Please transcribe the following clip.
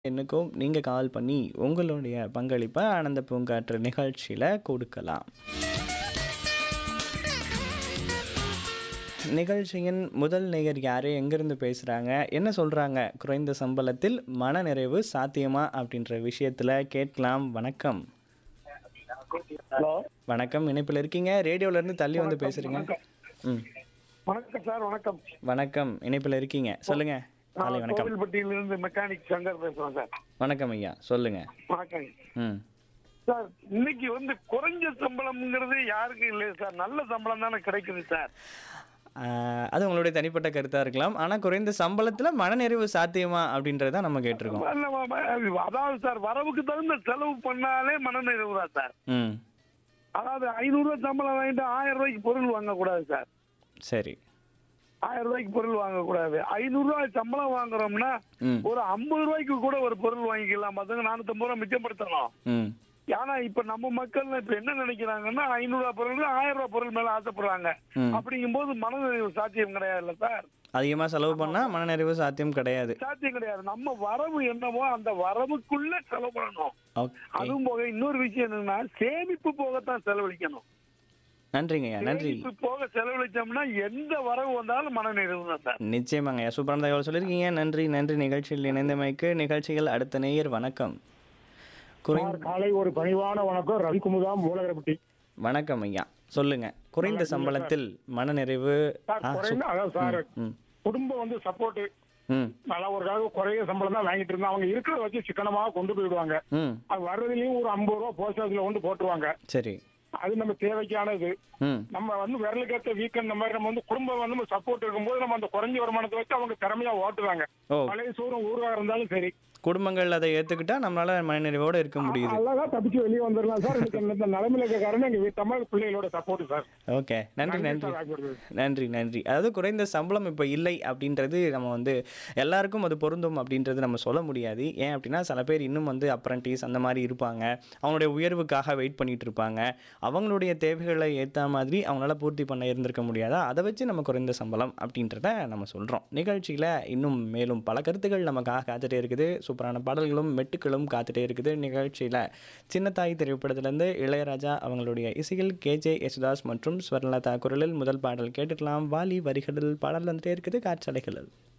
எண்ணுக்கும் நீங்கள் கால் பண்ணி உங்களுடைய பங்களிப்பை ஆனந்த பூங்காற்று நிகழ்ச்சியில் கொடுக்கலாம் நிகழ்ச்சியின் முதல் நேயர் யார் எங்கேருந்து பேசுகிறாங்க என்ன சொல்கிறாங்க குறைந்த சம்பளத்தில் மனநிறைவு சாத்தியமா அப்படின்ற விஷயத்தில் கேட்கலாம் வணக்கம் ஹலோ வணக்கம் இணைப்பில் இருக்கீங்க ரேடியோலேருந்து தள்ளி வந்து பேசுகிறீங்க ம் வணக்கம் சார் வணக்கம் வணக்கம் இணைப்பில் இருக்கீங்க சொல்லுங்கள் காலை நான் வணக்கம் கோவில்பட்டியிலிருந்து மெக்கானிக் சங்கர் பேசுறேன் சார் வணக்கம் ஐயா சொல்லுங்கள் வணக்கம் ம் சார் இன்னைக்கு வந்து குறைஞ்ச சம்பளம்ங்கிறது யாருக்கும் இல்லையா சார் நல்ல சம்பளம் தானே கிடைக்குது சார் ஆஹ் அது உங்களுடைய தனிப்பட்ட கருத்தாக இருக்கலாம் ஆனால் குறைந்த சம்பளத்தில் மனநிறைவு சாத்தியமா அப்படின்றத நம்ம கேட்டிருக்கோம் இல்ல, வ- வ- அதாவது சார் வரவுக்கு தகுந்த செலவு பண்ணாலே மனநிறைவு தான் சார் ம் அதாவது ஐநூறு ரூபாய் சம்பளம் வாங்கிட்டு ஆயிரம் ரூபாய்க்கு பொருள் வாங்கக்கூடாது சார் சரி ஆயிரம் ரூபாய்க்கு பொருள் வாங்கக்கூடாது ஐநூறு ரூபாய் சம்பளம் வாங்குறோம்னா ம் ஒரு ஐம்பது ரூபாய்க்கு கூட ஒரு பொருள் வாங்கிக்கலாம் மத்தவங்க நானூத்தம்பது ரூபாய் மிச்சப்படுத்தலாம் ம் ஆனா இப்ப நம்ம மக்கள் இப்ப என்ன நினைக்கிறாங்கன்னா ஐநூறு ரூபாய் பொருள் ஆயிரம் ரூபாய் பொருள் மேல ஆசைப்படுறாங்க ம் அப்படிங்கும்போது மனநிறைவு சாத்தியம் கிடையாதுல்ல சார் அதிகமாக செலவு பண்ணால் மனநிறைவு சாத்தியம் கிடையாது சாத்தியம் கிடையாது நம்ம வரவு என்னவோ அந்த வரவுக்குள்ள செலவு பண்ணணும் ஓகே அதுவும் போக இன்னொரு விஷயம் என்னன்னா சேமிப்பு போகத்தான் செலவழிக்கணும் நன்றிங்க ஐயா நன்றி சேமிப்பு போக செலவழிச்சோம்னா எந்த வரவு வந்தாலும் மனநிறைவு தான் சார் நிச்சயமாங்க ஐயா சூப்பரான தகவல் சொல்லியிருக்கீங்க நன்றி நன்றி நிகழ்ச்சியில் இணைந்தமைக்கு நிகழ்ச்சிகள் அடுத்த நேயர் வணக்கம் குறை சார், காலை ஒரு பணிவான வணக்கம் ரவிக்குமுதா மூலகரப்பட்டி வணக்கம் ஐயா சொல்லுங்க குறைந்த சம்பளத்தில் மனநிறைவு சார் ஆ, குறைந்த அதாவது சார் ம் குடும்பம் வந்து சப்போர்ட் ம் நல்லா ஒரு கால குறைய சம்பளம் தான் வாங்கிட்டு இருந்தா அவங்க இருக்கிறத வச்சு சிக்கனமா கொண்டு போயிடுவாங்க ம் அது வர்றதுலயும் ஒரு ஐம்பது ரூபா போஸ்ட் ஆஃபீஸ்ல கொண்டு போட்டுருவாங்க சரி அது நம்ம தேவைக்கானது ம் நம்ம வந்து விரலுக்கேற்ற வீக்கெண்ட் இந்த மாதிரி நம்ம வந்து குடும்பம் வந்து சப்போர்ட் இருக்கும்போது நம்ம அந்த குறைஞ்ச வருமானத்தை வச்சு அவங்க திறமையா ஓட்டுவாங்க ஓ பழைய சூரம் ஊருவா இருந்தாலும் சரி குடும்பங்கள் அதை ஏற்றுக்கிட்டா நம்மளால மனநிறைவோடு இருக்க முடியுது அழகா தப்பிச்சு வெளியே வந்துடலாம் சார் இன்னைக்கு இந்த நிலைமையில இருக்க காரணம் எங்க வீட்டு தமிழ் பிள்ளைகளோட சப்போர்ட் சார் ஓகே நன்றி நன்றி சார் வாய்ப்பு கொடுத்தது. நன்றி நன்றி அதாவது குறைந்த சம்பளம் இப்போ இல்லை அப்படின்றது நம்ம வந்து எல்லாருக்கும் அது பொருந்தும் அப்படின்றது நம்ம சொல்ல முடியாது ஏன் அப்படின்னா சில பேர் இன்னும் வந்து அப்ரண்டிஸ் அந்த மாதிரி இருப்பாங்க அவங்களுடைய உயர்வுக்காக வெயிட் பண்ணிட்டு இருப்பாங்க அவங்களுடைய தேவைகளை ஏற்ற மாதிரி அவங்களால பூர்த்தி பண்ண இருந்திருக்க முடியாதா அதை வச்சு நம்ம குறைந்த சம்பளம் அப்படின்றத நம்ம சொல்கிறோம் நிகழ்ச்சியில் இன்னும் மேலும் பல கருத்துக்கள் நமக்காக காத்துட்டே இருக்குது சூப்பரான பாடல்களும் மெட்டுக்களும் காத்துட்டே இருக்குது நிகழ்ச்சியில் சின்னத்தாய் திரைப்படத்திலேருந்து இளையராஜா அவங்களுடைய இசையில் கேஜே யேசுதாஸ் மற்றும் ஸ்வர்ணலதா குரலில் முதல் பாடல் கேட்டுக்கலாம் வாலி வரிகளில் பாடல் வந்துட்டே இருக்குது காற்றலைகளில்